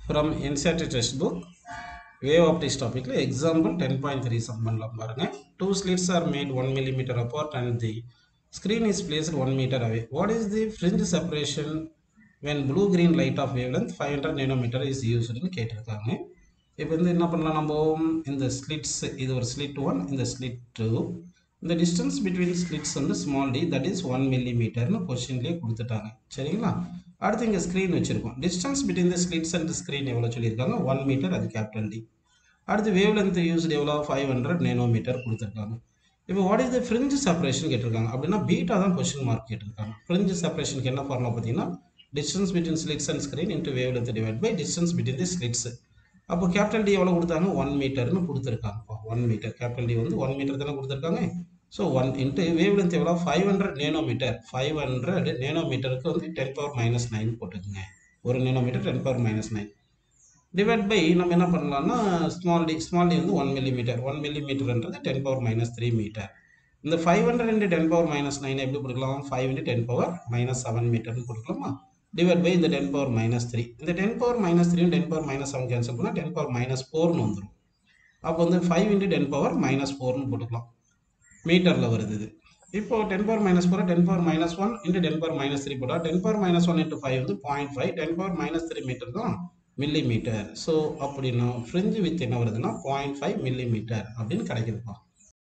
from NCERT text book wave optics டாப்பிக்கில் example ten point three sum பண்ணலாம் பாருங்க two slits are made one millimetre apart and the screen is placed one metre away what is the fringe separation when blue green light of wavelength 500 nanometer is used னு கேட்டிருக்காங்க இப்போ வந்து என்ன பண்ணலாம் நம்ம இந்த ஸ்லிட்ஸ் இது ஒரு ஸ்லிட் ஒன் இந்த ஸ்லிட் டூ இந்த டிஸ்டன்ஸ் பிட்வீன் ஸ்லிட்ஸ் வந்து small D that is one மில்லிமீட்டர்னு கொஸ்டின்லேயே கொடுத்துட்டாங்க சரிங்களா அடுத்து இங்கே ஸ்க்ரீன் வச்சுருக்கோம் distance between the slits and screen எவ்வளோ சொல்லியிருக்காங்க ஒன் மீட்டர் அது கேபிட்டல் டி அடுத்து வேவ் லென்த் யூஸ்டு எவ்வளோ ஃபைவ் ஹண்ட்ரட் நேனோமீட்டர் கொடுத்துருக்காங்க இப்போ what is the fringe separation கேட்டிருக்காங்க அப்படின்னா பீட்டா தான் கொஸ்டின் மார்க் கேட்டிருக்காங்க ஃப்ரிஞ்சு செப்பரேஷனுக்கு என்ன ஃபார்முலா பார்த்தீங்கன்னா distance between slits and screen into wave length divide by distance between the slits அப்போ கேபிட்டல் டி எவ்வளோ கொடுத்தாங்க ஒன் மீட்டர்னு கொடுத்துருக்காங்கப்பா ஒன் மீட்டர் கேபிட்டல் டி வந்து ஒன் மீட்டர் தானே கொடுத்துருக்காங்க so one into wave length எவ்வளோ five hundred nanometre five hundred நேனோமீட்டருக்கு வந்து டென் பவர் மைனஸ் நைன் போட்டுக்குங்க ஒரு nanometre ten power minus nine divide by நம்ம என்ன பண்ணலாம்னா ஸ்மால் டி ஸ்மால் டி வந்து ஒன் மில்லிமீட்டர் ஒன் மில்லிமீட்டர்ன்றது ten power minus three metre இந்த five hundred into ten power minus nine எப்படி கொடுக்கலாம் five into ten power minus seven மீட்டர்னு கொடுக்கலாமா டிவைட் பை இந்த டென் பவர் மைனஸ் த்ரீ இந்த ten power minus three ten power minus seven cancel பண்ணால் ten power minus ஃபோர்னு வந்துடும் அப்போ வந்து five into ten power minus ஃபோர்னு போட்டுக்கலாம் மீட்டரில் வருது இது இப்போ ten power minus four ten power minus one into ten power minus three போட்டால் ten power minus one into five வந்து point five ten power minus three metre தான் millimetre so அப்படின்னா ஃப்ரிஞ்சு வித் என்ன வருதுன்னா point five milli metre அப்படின்னு கிடைக்குதுப்பா